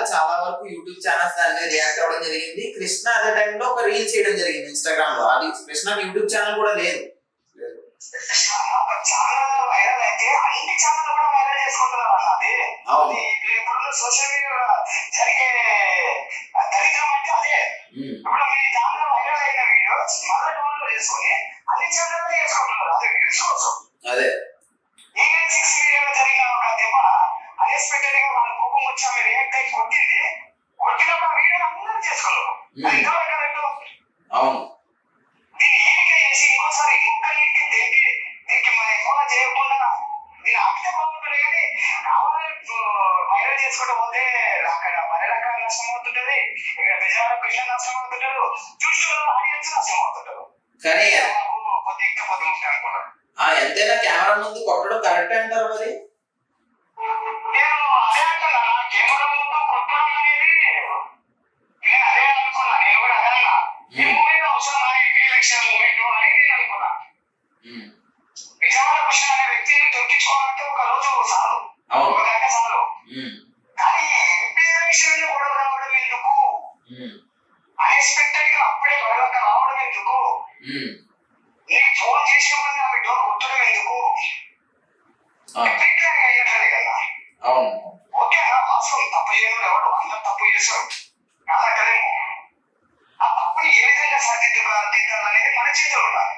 చాలా వరకు యూట్యూబ్ ఛానల్స్ దాని మీద రియాక్ట్ అవ్వడం జరిగింది కృష్ణ అదే టైంలో ఒక రీల్ చేయడం జరిగింది ఇన్స్టాగ్రామ్ లో అది కృష్ణ యూట్యూబ్ ఛానల్ కూడా లేదు చాలా వైరల్ అయితే అన్ని ఛానల్ కూడా వైరల్ చేసుకుంటున్నారు అన్న అది అవును. అది ఇప్పుడున్న సోషల్ మీడియా జరిగే దరిద్రం అంటే అదే ఉమ్, ఇప్పుడు మీ ఛానల్ వైరల్ అయిన వీడియో మళ్ళీ డౌన్లోడ్ చేసుకొని అన్ని ఛానల్ చేసుకుంటున్నారు అది వ్యూస్ కోసం అదే ఈవెన్ సిక్స్ మీడియాలో జరిగిన ఒక దెబ్బ అన్ఎక్స్పెక్టెడ్ గా వాళ్ళ కోపం వచ్చి ఆమె రియాక్ట్ అయి కొట్టింది కొట్టినప్పుడు ఆ వీడియో అందరూ చేసుకున్నారు అది ఎంతవరకు కరెక్ట్ అవును దీన్ని ఏరికే చేసి ఇంకోసారి ఇంకొకరికి దీనికి దీనికి మన ఎక్కువ చేయకుండా దీన్ని ఆపితే బాగుంటుంది కానీ కావాలని వైరల్ చేసుకుంటూ పోతే అక్కడ బయలక నష్టం అవుతుంటది ఇక్కడ విజయవాడ కృష్ణ నష్టం అవుతుంటారు చూసిన ఆడియన్స్ నష్టం అవుతుంటారు కానీ కొద్ది ఇంకా కొద్ది ఉంటాయి అనుకున్నాను ఆ ఎంతైనా కెమెరా ముందు కొట్టడం కరెక్ట్ అంటారు మరి నేను అదే అంటున్నా నా కెమెరా ముందు కొట్టడం అనేది నేను అదే అనుకున్నా నేను కూడా అదే అన్నా ఈ మూవీలో అవసరమా ఈ ఎలక్షన్ మూమెంట్ అని నేను అనుకున్నా ఉమ్, విజయవాడ కృష్ణ అనే వ్యక్తిని దొరికించుకోవాలంటే ఒక రోజు చాలు అవును ఒక గంట చాలు ఉమ్, కానీ ఎంపీ ఎలక్షన్ గొడవ రావడం ఎందుకు ఉమ్, అన్ఎక్స్పెక్టెడ్ గా అప్పుడే గొడవక రావడం ఎందుకు ఉమ్, నీకు ఫోన్ చేసిన ముందు ఆమె డోర్ కొట్టడం ఎందుకు ఆ, ఎఫెక్ట్ అయ్యేటది కదా అవును ఓకే అన్న వాస్తవం తప్పు చేయడం ఎవరు అందరు తప్పు చేస్తారు కాదంటేనేమో ఆ తప్పుని ఏ విధంగా సరిదిద్దుగా దిద్దాలనేది మన చేతిలో ఉండాలి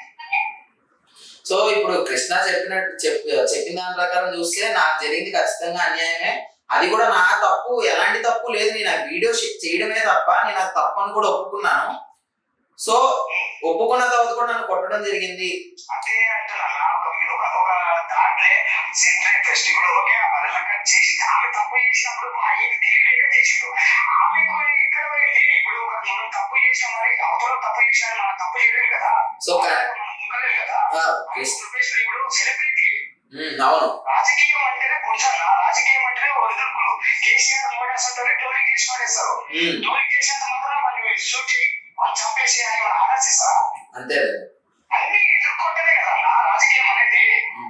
సో ఇప్పుడు కృష్ణ చెప్పినట్టు చెప్ చెప్పిన దాని ప్రకారం చూస్తే నాకు జరిగింది ఖచ్చితంగా అన్యాయమే అది కూడా నా తప్పు ఎలాంటి తప్పు లేదు నేను ఆ వీడియో షే- చేయడమే తప్ప నేను అది తప్పు అని కూడా ఒప్పుకున్నాను సో ఒప్పుకున్న తర్వాత కూడా నన్ను కొట్టడం జరిగింది అదే అంటున్నా ఒక మీరు ఒక ఒక దాంట్లో సెంట్రల్ ఫెస్టివల్ ఓకే ఆ పనులక్కడ చేసి ఆమె తప్పు చేసినప్పుడు ఆయనకి తెలియలేక చేసిండు ఆమెకు ఇక్కడ వెళ్ళి ఇప్పుడు ఒక మనం తప్పు చేసిన మరి అవతల తప్పు చేసిన మనం తప్పు చేయలేదు కదా సో క- మనం ముక్కలేదు కదా ఆ, ఆయన కృష్ణ- ప్రొఫెషనల్ ఇప్పుడు సెలబ్రిటీ ఉమ్, అవును రాజకీయం అంటేనే గుంజాల రాజకీయం అంటేనే ఒడిదుడుకులు కేసీఆర్ మోడల్స్ అంటారే టోలింగ్ చేసి పడేస్తారు ఉమ్, టోలింగ్ చేసినంత మాత్రం వాళ్ళు షూట్ చేయి వాళ్ళు చంపేసి అని వాళ్ళు ఆలోచిస్తారా అంతే అన్ని ఎదుర్కొంటేనే కదా అన్న రాజకీయం అనేది ఉమ్,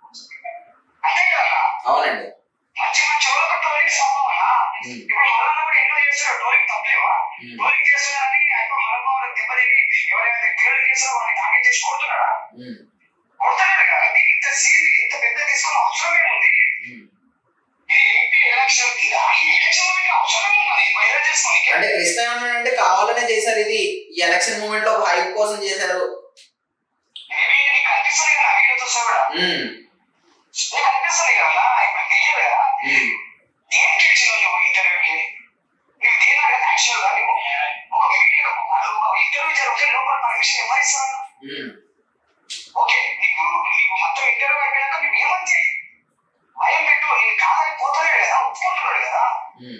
అంతే కదా అవునండి మంచి మంచి వాళ్ళకి టోలింగ్ సంభవం అన్న ఉమ్, ఇప్పుడు మళ్ళా కూడా ఎన్నో చేస్తున్నారు టోలింగ్ తప్పలేవా ఉమ్, టోలింగ్ చేస్తున్నారని అయిపో మనోభావాలు దెబ్బతిని ఎవరైతే టోలింగ్ చేస్తారో వాళ్ళని టార్గెట్ చేసి కొడుతున్నారా ఉమ్, కొడుతున్నారు కదా దీని ఇంత సీన్ ఇంత పెద్ద తీసుకున్న అవసరమే ఉంది ఉమ్. ఇది ఏంటి ఎలక్షన్ ఇది ఈ ఎలక్షన్ మనకి అవసరమే ఉన్నది వైరల్ చేసుకోనికి అంటే కృష్ణ ఏమన్నాడంటే కావాలనే చేశారు ఇది ఈ ఎలక్షన్ మూమెంట్ లో ఒక హైప్ కోసం చేశారు మేబీ నీకు కనిపిస్తుంది కదా వీడియో చూసా కూడా ఉమ్, నీకు కనిపిస్తుంది కదా ఇప్పుడు తెలియదు కదా ఉమ్, దేనికి ఇచ్చినావు నువ్వు ఇంటర్వ్యూకి నువ్వు దేని యాక్చువల్ గా నువ్వు ఒక వీడియో ఒక ఇంటర్వ్యూ జరిగితే లోపల పర్మిషన్ ఎవరిస్తాను ఉమ్, ఓకే నీకు నీకు మొత్తం ఇంటర్వ్యూ అయిపోయాక నువ్వు ఏమని చేయి భయం పెట్టు నేను కాదని పోతానే కదా ఒప్పుకుంటున్నాడు కదా ఉమ్,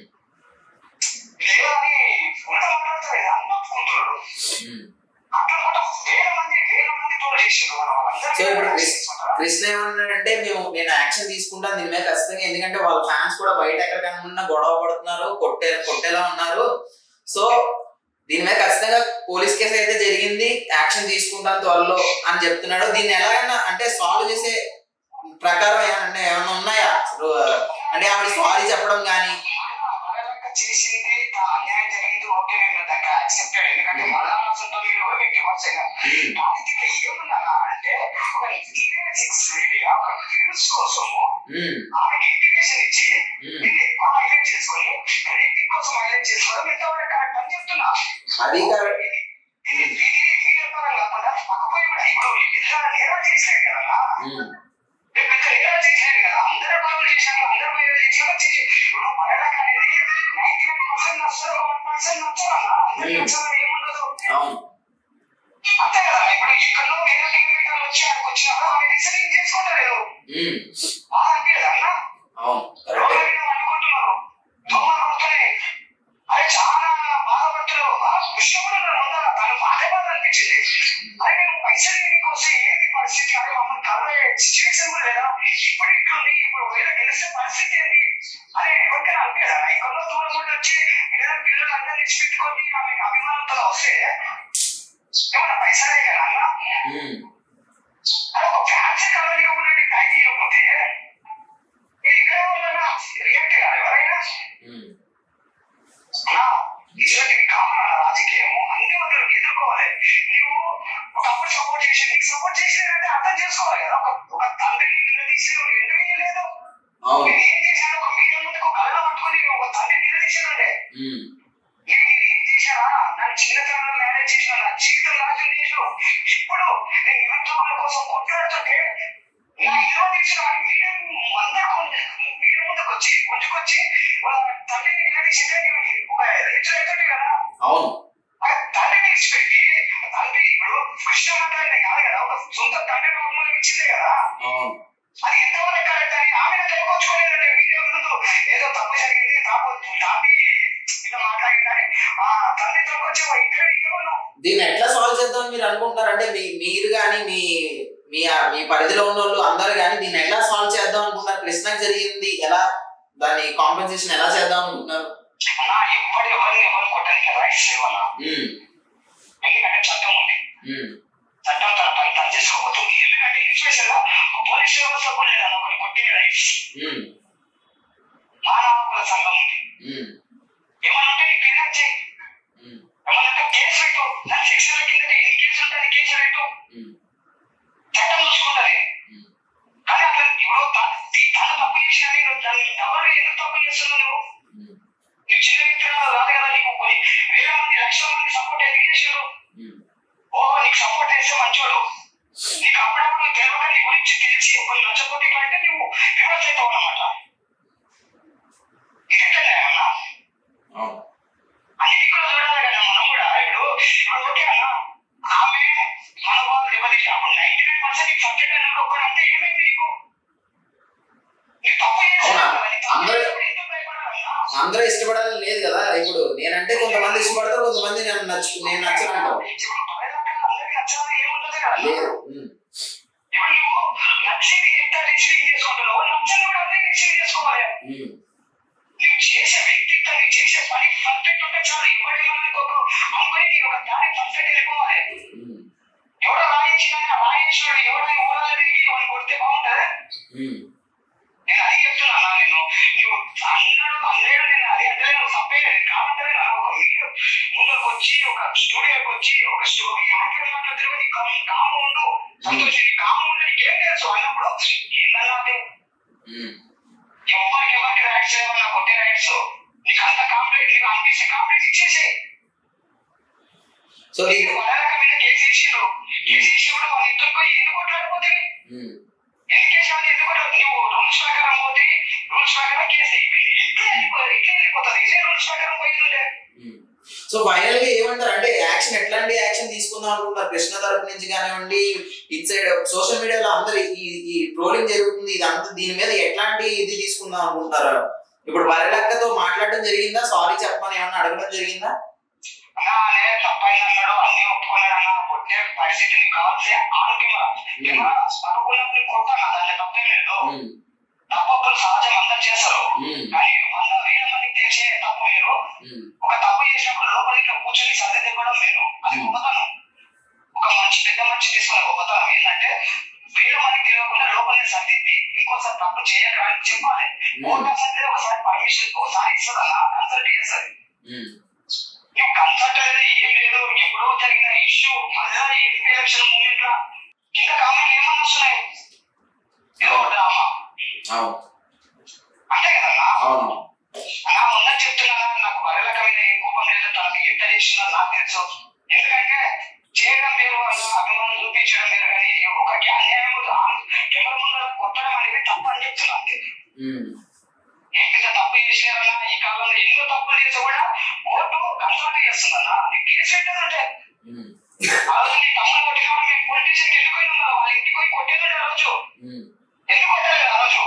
లేదా అని ఉల్టా మాట్లాడతాడు కదా అన్న ఒప్పుకుంటున్నాడు ఉమ్. అట్లా మాట వేల మంది వేల మంది తోడు చేసిండు మనం సో ఇప్పుడు అందరికీ కృష్ణ కృష్ణ ఏమన్నాడంటే మేము నేను యాక్షన్ తీసుకుంటాను దీని మీద ఖచ్చితంగా ఎందుకంటే వాళ్ళ ఫ్యాన్స్ కూడా బయట ఎక్కడికన్నా గొడవ పడుతున్నారు కొట్టే కొట్టేలా ఉన్నారు సో దీని మీద ఖచ్చితంగా పోలీస్ కేసు అయితే జరిగింది యాక్షన్ తీసుకుంటాను త్వరలో అని చెప్తున్నాడు దీన్ని ఎలాగైనా అంటే సాల్వ్ చేసే ప్రకారం ఏమన్నా ఏమన్నా ఉన్నాయా అసలు, అంటే ఆవిడ సారీ చెప్పడం కానీ మరొక చేసింది తా అన్యాయం జరిగింది ఓకే నేను దానికి యాక్సెప్టెడ్ ఎందుకంటే మళ్ళా సొంత మీరు కూడా మీకు డివోర్స్ అయినా కానీ దీంట్లో ఏమన్నా అంటే ఒక సిక్స్ మీడియా ఒక వ్యూస్ కోసము ఆమెకి ఇంటిమేషన్ ఇచ్చి దీన్ని ఎక్కువ హైలైట్ చేసుకొని రేటింగ్ కోసం హైలైట్ చేసుకోవడం ఎంతవరకు కరెక్ట్ అని చెప్తున్నా అది కరెక్ట్ ఇది ఇది ఇది వీడియో పరంగా కాకుండా పక్కపోయి కూడా ఇప్పుడు ఇట్లా నేరాలు చేసినాడు కదా నేను పెద్ద నేరాలు చేసినాడు కదా అందరూ పనులు చేసినారు అందరూ వైరల్ చేసినారు చేసి ఇప్పుడు మరణం అనేది నైన్టీ నైన్ పర్సెంట్ నచ్చారు వన్ పర్సెంట్ నచ్చారన్న అందరికి నచ్చాలని ఏముండదు అవును అంతే కదా ఇప్పుడు ఎక్కడో వేరే కిలోమీటర్లు వచ్చి అక్కడికి వచ్చినాక ఆమె డిసైడింగ్ చేసుకుంటారు ఉమ్, బాగా అనిపించదు అన్న అవును రోడ్ల కరెక్ట్ మీద వండుకుంటున్నారు దోమలు కొడుతున్నాయి అరే చాలా బాధపడుతున్నావు ఆ విషయం కూడా నన్ను ఉందా తను బాధే బాధ అనిపించింది అరే నేను పైసలు నీకు వస్తే ఏంటి పరిస్థితి అరే మమ్మల్ని కలవే సిచ్యువేషన్ కూడా లేదా ఇప్పుడు ఇట్లుంది ఇప్పుడు ఒకవేళ గెలిస్తే పరిస్థితి ఏంటి అరే ఎవరికైనా అనిపించదా ఎక్కడో దూరం నుండి వచ్చి ఇళ్ళ పిల్లలు అందరినీ తెచ్చి పెట్టుకొని ఆమెకు అభిమానంతో వస్తే ఏమన్నా పైసలే కదా అన్న ఉమ్, అరే ఒక ఫ్యాన్సీ కలర్గా ఉన్నట్టు టైం ఇవ్వకపోతే ఇది ఇక్కడ వాళ్ళ రియాక్ట్ కాదు ఎవరైనా ఉమ్, చిన్నతనంలో మ్యారేజ్ చేసిన నా జీవితం నాశనం చేసిన ఇప్పుడు నేను నిరుద్యోగుల కోసం కొట్లాడుతుంటే నా ఇరవై తీసిన మీడియం అందరూ మీడియం ముందుకు వచ్చి గుంజుకొచ్చి వాళ్ళ తల్లిని నిలదీసింటే ఒక రేంజ్ అవుతుంది కదా అవును ఆ తండ్రిని ఇచ్చిపెట్టి తండ్రి ఇప్పుడు కృష్ణ మాట్లాడిన కాదు కదా ఒక సొంత తండ్రి రూపంలో ఇచ్చిందే కదా అవును అది ఎంతవరకు కరెక్ట్ అని ఆమెను తెలుకొచ్చుకోలేదంటే మీడియా ముందు ఏదో తప్పు జరిగింది తప్పు తాపి ఇలా మాట్లాడిందని ఆ తండ్రి తెలుకొచ్చే ఇద్దరు ఏమను దీన్ని ఎట్లా సాల్వ్ చేద్దాం మీరు అనుకుంటున్నారు అంటే మీ మీరు కానీ మీ మీ మీ పరిధిలో ఉన్న వాళ్ళు అందరు కానీ దీన్ని ఎలా సాల్వ్ చేద్దాం అనుకుంటున్నారు కృష్ణకి జరిగింది ఎలా దాని కాంపెన్సేషన్ ఎలా చేద్దాం అనుకుంటున్నారు అన్నా ఎవరు ఎవరిని ఎవరు కొట్టడానికి రైట్స్ లేవన్నా ఉమ్, ఎందుకంటే చట్టం ఉంది ఉమ్, చట్టం తన పని తను చేసుకోబోతుంది ఎందుకంటే ఇన్స్పెషల్ గా పోలీస్ వ్యవస్థ కూడా లేదన్న ఒకటి కొట్టే రైట్స్ ఉమ్, మానవ హక్కుల సంఘం ఉంది ఉమ్, ఏమన్నా ఉంటే నీకు ఫిర్యాదు చేయి ఉమ్, ఏమన్నా ఉంటే కేసు పెట్టు నా సెక్షన్ల కింద ఎన్ని కేసులు ఉంటాయి కేసు పెట్టు ఉమ్, చట్టం చూసుకుంటది ఉమ్. కానీ అట్లా ఇప్పుడు త- ఈ తను తప్పు చేసిన నేను దాన్ని ఎవరు ఎందుకు తప్పు చేస్తున్నావు నువ్వు ఉమ్, నువ్వు చిన్న వ్యక్తిగా రాదు కదా నీకు కొన్ని వేల మంది లక్షల మంది సపోర్ట్ ఎందుకు చేసారు ఉమ్. ఓ నీకు సపోర్ట్ చేస్తే మంచోడు నీకు అప్పుడప్పుడు తెలియక నీ గురించి తెలిసి ఒక నచ్చపోటీ అంటే నువ్వు రివర్స్ అవుతావు అనమాట ఇది ఎట్లా న్యాయమన్నా అవును అన్ని కూడా చూడాలి కదా మనం కూడా ఇప్పుడు ఇప్పుడు ఓకే అన్న ఆమె మనోభావాలు దెబ్బతీసి అప్పుడు నైన్టీ నైన్ పర్సెంట్ నీకు సబ్జెక్ట్ అన్నప్పుడు ఒక్కడు అంటే ఏమైంది నీకు నీకు తప్పు చేసావు అవునా? కదా, నీకు తప్పు అందరూ- చేసినప్పుడు ఎందుకు భయపడాలన్నా? అందరూ ఇష్టపడాలని లేదు కదా ఇప్పుడు నేనంటే కొంతమంది ఇష్టపడతారు కొంతమంది నేను నచ్చు నేను నచ్చను అంటారు ఇప్పుడు పడేదాకా అందరికీ నచ్చాలని ఏముండదు కదా లేదు ఉమ్, ఇప్పుడు నువ్వు నచ్చింది ఎంత రిసీవింగ్ చేసుకుంటున్నావు నచ్చని కూడా అదే రిసీవ్ చేసుకోవాలి ఉమ్, నువ్వు చేసే వ్యక్తిత్వం నువ్వు చేసే పని పర్ఫెక్ట్ ఉంటే చాలు ఎవడేమో అనుకోకు అనుకుని నీ ఒక దారి పర్ఫెక్ట్ వెళ్ళిపోవాలి ఉమ్, ఎవడో రాయించిన రాయించాడు ఎవడో ఊరాలు తిరిగి వాడిని కొడితే బాగుంటది ఉమ్, నేను అది చెప్తున్నా నేను నువ్వు అందరూ అందరూ నేను అది అంటే నేను తప్పేది కాదంటే ఒక మీడియా ముందుకు వచ్చి ఒక స్టూడియోకి వచ్చి ఒక స్టోరీ యాంకర్ మాటలు తిరిగి కాము ఉండు సంతోషి నీ కాము ఉండు నీకేం తెలుసు అన్నప్పుడు ఏందన్నా అది ఉమ్. ఎవరికి ఎవరికి రైట్స్ లేవన్నా కొట్టే రైట్స్ నీకు అంత కాంప్లైంట్ నీకు అనిపిస్తే కాంప్లైంట్ ఇచ్చేసేయి సో నీకు దీనికి వడలక మీద కేసు వేసిండ్రు కేసు వేసినప్పుడు వాళ్ళ ఇద్దరు ఎందుకు కొట్లాడిపోతుంది ఉమ్, ఎడ్యుకేషన్ ఎందుకు నువ్వు రూల్స్ ప్రకారం పోతే రూల్స్ ప్రకారం కేసు అయిపోయింది ఇట్లా వెళ్ళిపోతుంది ఇట్లా వెళ్ళిపోతుంది ఇదే రూల్స్ ప్రకారం పోయిందంటే ఉమ్. సో ఫైనల్ గా ఏమంటారు అంటే యాక్షన్ ఎట్లాంటి యాక్షన్ తీసుకుందాం అనుకుంటారు కృష్ణ తరపు నుంచి కానివ్వండి ఇట్ సైడ్ సోషల్ మీడియాలో అందరు ఈ ఈ ట్రోలింగ్ జరుగుతుంది ఇదంతా దీని మీద ఎట్లాంటి ఇది తీసుకుందాం అనుకుంటారు ఇప్పుడు బరిలక్కతో మాట్లాడడం జరిగిందా సారీ చెప్పని ఏమన్నా అడగడం జరిగిందా అన్నా నేను తప్పైంది అన్నాడు అన్ని ఒప్పుకున్నాడు అన్న కొట్టే పరిస్థితి నీకు కావాల్సి ఆరోగ్యం కెమెరా అనుకున్నప్పుడు కొట్టాను దాంట్లో తప్పేం లేదు ఉమ్, తప్పప్పుడు సహజం అందరు చేస్తారు ఉమ్, కానీ వంద వేల మందికి తెలిసే తప్పు వేరు ఉమ్, ఒక తప్పు చేసినప్పుడు లోపలికి కూర్చొని సర్ది తిప్పడం వేరు అది గొప్పతనం ఒక మంచి పెద్ద మంచి తీసుకున్న గొప్పతనం ఏంటంటే వేరే మందికి తెలియకుండా లోపలికి సర్దిద్ది ఇంకోసారి తప్పు చేయక అని చెప్పాలి కోర్టు అసలు ఒకసారి పర్మిషన్ ఒకసారి ఇస్తుందన్న కన్సల్ట్ చేస్తుంది ఉమ్, నువ్వు కన్సల్ట్ అనేది ఏం లేదు ఎప్పుడో జరిగిన ఇష్యూ మళ్ళా ఈ ఎంపీ ఎలక్షన్ మూమెంట్ లా ఇంకా కామెంట్ ఏమన్నా వస్తున్నాయి ఏదో డ్రామా అవును అంతే కదన్నా అవును నా ముందని చెప్తున్నా నాకు బర్రెల మీద ఏం కోపం లేదు తనకి ఎంత చేసినా నాకు తెలుసు ఎందుకంటే చేయడం వేరు అన్న అభిమానం చూపించడం వేరు కానీ ఒకరికి అన్యాయం ఎవరి ముందు కొట్టడం అనేది తప్పు అని చెప్తున్నా అంతే ఉమ్, ఏం పెద్ద తప్పు చేసినారన్నా ఈ కాలంలో ఎన్నో తప్పులు చేసి కూడా ఓటు కన్సల్ట్ చేస్తుందన్నా నీకు కేసు పెట్టారంటే ఉమ్, ఆ రోజు నీ తమ్ముడు కొట్టినప్పుడు మీ పొలిటీషియన్ ఎందుకు పోయినా మరి వాళ్ళ ఇంటికి పోయి కొట్టేదండి ఆ రోజు ఉమ్, ఎందుకు కొట్టలేదు ఆ రోజు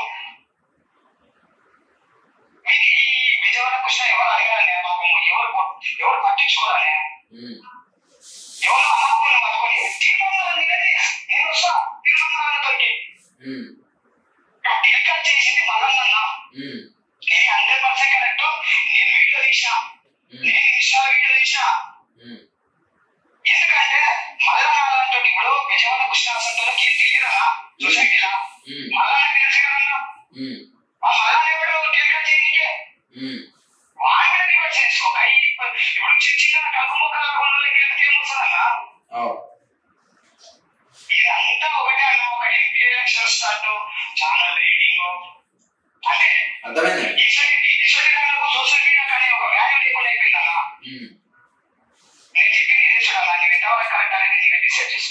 మీకు ఈ విజయవాడ కృష్ణ ఎవరు అడిగారనే పాపం ఎవరు కొట్- ఎవరు పట్టించుకోరానే ఉమ్, ఎవరు అమాపులు పట్టుకొని తీర్మానం అనేది నేను వస్తా తీర్మానాలతోటి ఉమ్, టెలికాస్ట్ చేసింది మల్లన్న ఉమ్, ఇది హండ్రెడ్ పర్సెంట్ కరెక్ట్ నేను వీడియో తీసిన నేను ఇన్స్టా వీడియో తీసిన ఉమ్, ఎందుకంటే మల్లన్న అలాంటి ఇప్పుడు విజయవాడ కృష్ణ అసలు కీర్తి లేదన్నా సొసైటీలా ఉమ్, మల్లన్న తెలుసు కదన్నా ఉమ్, ఆ మల్లన్న ఎవడు టెలికాస్ట్ చేయనీకే ఉమ్, వాడి మీద రివర్స్ చేసుకో కై ఇప్పుడు చిన్న చిన్న కలుపు మొక్కల గుండెలు గెలిపితే ఏమొస్తుందన్నా అవును ఇది అంతా ఒకటే అన్న ఒక MP election start channel rating అంటే అర్థమైంది ఇటువంటి ఇటువంటి దానికి సోషల్ మీడియా కానీ ఒక వాల్యూ లేకుండా అయిపోయిందన్న ఉమ్, నేను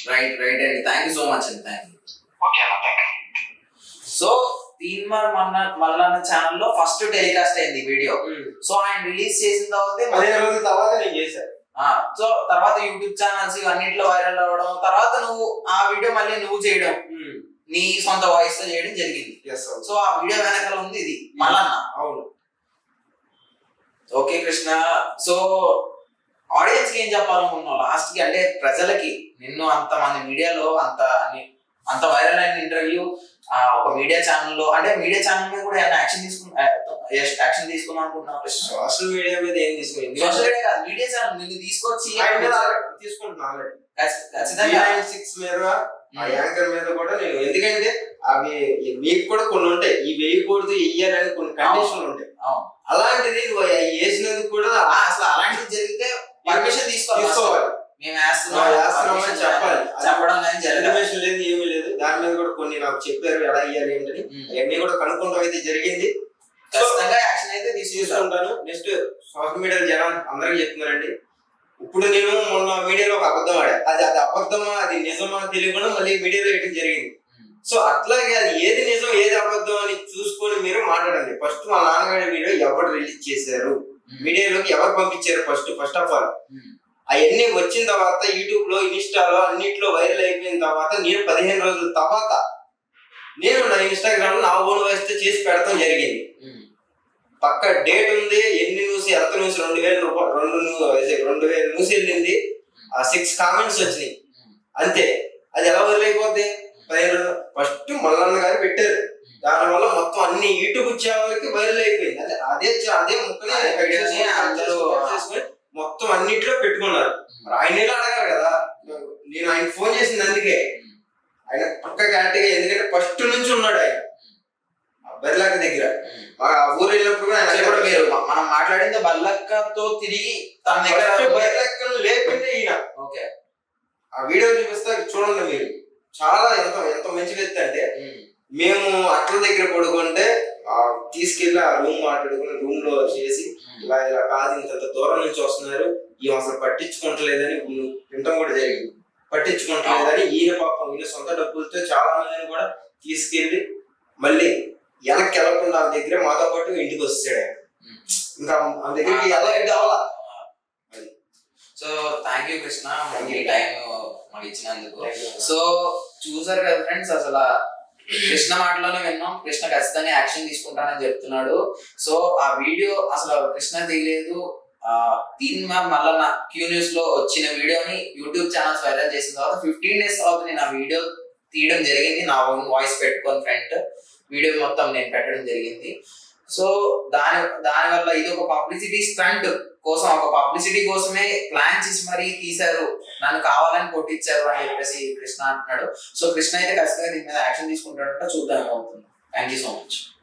రైట్ రైట్ అండి థ్యాంక్ యూ సో మచ్ అండి థ్యాంక్ యూ ఓకే అన్న థ్యాంక్ యూ సో తీన్మార్ మల్ల మల్లన్న ఛానల్ లో ఫస్ట్ టెలికాస్ట్ అయింది వీడియో సో ఆయన రిలీజ్ చేసిన తర్వాత పదిహేను రోజుల తర్వాత నేను చేశాను సో తర్వాత యూట్యూబ్ ఛానల్స్ ఇవన్నిట్లో వైరల్ అవ్వడం తర్వాత నువ్వు ఆ వీడియో మళ్ళీ నువ్వు చేయడం నీ సొంత వాయిస్ తో చేయడం జరిగింది ఎస్ సో ఆ వీడియో వెనకాల ఉంది ఇది మల్లన్న అవును ఓకే కృష్ణ సో ఆడియన్స్ కి ఏం చెప్పాలనుకుంటున్నావు లాస్ట్ కి అంటే ప్రజలకి నిన్ను అంత మంది మీడియాలో అంత అన్ని- అంత వైరల్ అయిన ఇంటర్వ్యూ ఒక మీడియా ఛానల్ లో అంటే మీడియా ఛానల్ మీద కూడా ఏమైనా యాక్షన్ తీసుకున్నా యాక్షన్ తీసుకున్నాం అనుకుంటున్నావు కృష్ణ సోషల్ మీడియా మీద ఏం తీసుకుంది సోషల్ మీడియా కాదు మీడియా ఛానల్ నిన్ను తీసుకొచ్చి ఆయన మీద already తీసుకుంటున్నా ఆల్రెడీ ఖచ్చి- ఖచ్చితంగా సిక్స్ మీద ఆ యాంకర్ మీద కూడా నేను ఎందుకంటే అవి మీకు కూడా కొన్ని ఉంటాయి ఈ వేయకూడదు వెయ్యాలని కొన్ని కండిషన్లు ఉంటాయి అవును. అలాంటిది నువ్వు అవి వేసినందుకు కూడా ఆ, అసలు అలాంటిది జరిగితే పర్మిషన్ తీసుకోవాలి తీసుకోవాలి మేము వేస్తున్నాం ఆ, వేస్తున్నాం అని permission చెప్పాలి. చెప్పడం కానీ జరగదు ఇన్ఫర్మేషన్ లేదు ఏమీ లేదు దాని మీద కూడా కొన్ని నాకు చెప్పారు ఎలా ఇయ్యాలి ఏంటని ఉమ్. అవన్నీ కూడా కనుక్కుంటాం అయితే జరిగింది ఖచ్చితంగా యాక్షన్ అయితే తీసుకుంటాం తీసుకుంటాను నెక్స్ట్ సోషల్ మీడియాలో జనాలు అందరికీ చెప్తున్నారండి ఇప్పుడు నేను మొన్న మీడియాలో ఒక అబద్ధం ఆడా అది అది అబద్ధమా అది నిజమా తెలియకుండా మళ్ళీ మీడియాలో వేయడం జరిగింది సో అట్లాగే అది ఏది నిజం ఏది అబద్ధం అని చూసుకొని మీరు మాట్లాడండి ఫస్ట్ మా నాన్నగారి వీడియో ఎవరు రిలీజ్ చేశారు మీడియాలోకి ఎవరు పంపించారు ఫస్ట్ ఫస్ట్ ఆఫ్ ఆల్ అవన్నీ వచ్చిన తర్వాత యూట్యూబ్ లో ఇన్స్టాలో అన్నిట్లో వైరల్ అయిపోయిన తర్వాత నేను పదిహేను రోజుల తర్వాత నేను నా ఇన్స్టాగ్రామ్ నా ఓన్ వాయిస్ తో చేసి పెడతాం జరిగింది పక్క డేట్ ఉంది ఎన్ని న్యూస్ ఎంత న్యూస్ రెండు వేల రూపాయలు రెండు న్యూ- అదే రెండు వేల న్యూస్ వెళ్ళింది ఆ సిక్స్ కామెంట్స్ వచ్చినాయి అంతే అది ఎలా వదిలేకపోతే పదిహేను ఫస్ట్ మల్లన్న గారు పెట్టారు దానివల్ల మొత్తం అన్ని యూట్యూబ్ ఛానల్కి వైరల్ అయిపోయింది అదే అదే చా- అదే ముక్కని అదే కట్ వీడియోని చేసుకొని, కట్ అందరూ చేసుకొని, కట్ చేసుకొని మొత్తం అన్నిట్లో పెట్టుకున్నారు మరి ఆయన ఎలా అడగాలి కదా నేను ఆయన ఫోన్ చేసింది అందుకే ఆయన పక్క క్లారిటీగా ఎందుకంటే ఫస్ట్ నుంచి ఉన్నాడు ఆయన బెర్లాక దగ్గర ఆ ఊరు వెళ్ళినప్పుడు కూడా ఆయన ఇప్పుడు అక్కడ మీరు మ- మనం మాట్లాడింది బల్లక్కతో తిరిగి తన దగ్గర ఫస్ట్ బెర్లాకను లేకుంటే ఈయన ఓకే ఆ వీడియో చూపిస్తే చూడండి మీరు చాలా ఎంత ఎంత మంచి వ్యక్తి అంటే మేము అట్ల దగ్గర పడుకుంటే ఆ తీసుకెళ్లి ఆ రూమ్ మాట్లాడుకుని రూమ్ లో చేసి ఇలా ఇలా కాదు ఇంత దూరం నుంచి వస్తున్నారు ఈమె అసలు పట్టించుకుంటలేదని వినటం కూడా జరిగింది పట్టించుకుంటలేదని ఈయన పాపం ఈయన సొంత డబ్బులతో చాలా మందిని కూడా తీసుకెళ్లి మళ్ళీ వెనక్కి వెళ్ళకుండా ఆమె దగ్గర మాతో పాటు ఇంటికి వచ్చాడు ఆయన. ఇంకా ఆమె దగ్గరికి ఎలా కావాలా సో థ్యాంక్ యూ కృష్ణ మనకి ఈ టైం మాకు ఇచ్చినందుకు సో చూసారు కదా ఫ్రెండ్స్ అసలు ఆ కృష్ణ మాటలోనే విన్నాం కృష్ణ ఖచ్చితంగా యాక్షన్ తీసుకుంటానని చెప్తున్నాడు సో ఆ వీడియో అసలు కృష్ణ తీయలేదు ఆ తీన్ మ్యామ్ మళ్ళా నా క్యూ న్యూస్ లో వచ్చిన వీడియోని యూట్యూబ్ ఛానల్స్ వైరల్ చేసిన తర్వాత ఫిఫ్టీన్ డేస్ తర్వాత నేను ఆ వీడియో తీయడం జరిగింది నా ఓన్ వాయిస్ పెట్టుకొని ఫ్రంట్ వీడియో మొత్తం నేను పెట్టడం జరిగింది సో దాని దాని వల్ల ఇది ఒక పబ్లిసిటీ స్టంట్ కోసం ఒక పబ్లిసిటీ కోసమే ప్లాన్ చేసి మరీ తీశారు నన్ను కావాలని కొట్టించారు అని చెప్పేసి కృష్ణ అంటున్నాడు సో కృష్ణ అయితే ఖచ్చితంగా దీని మీద యాక్షన్ తీసుకుంటాడంట చూద్దాం ఏమవుతుంది థ్యాంక్ యూ సో మచ్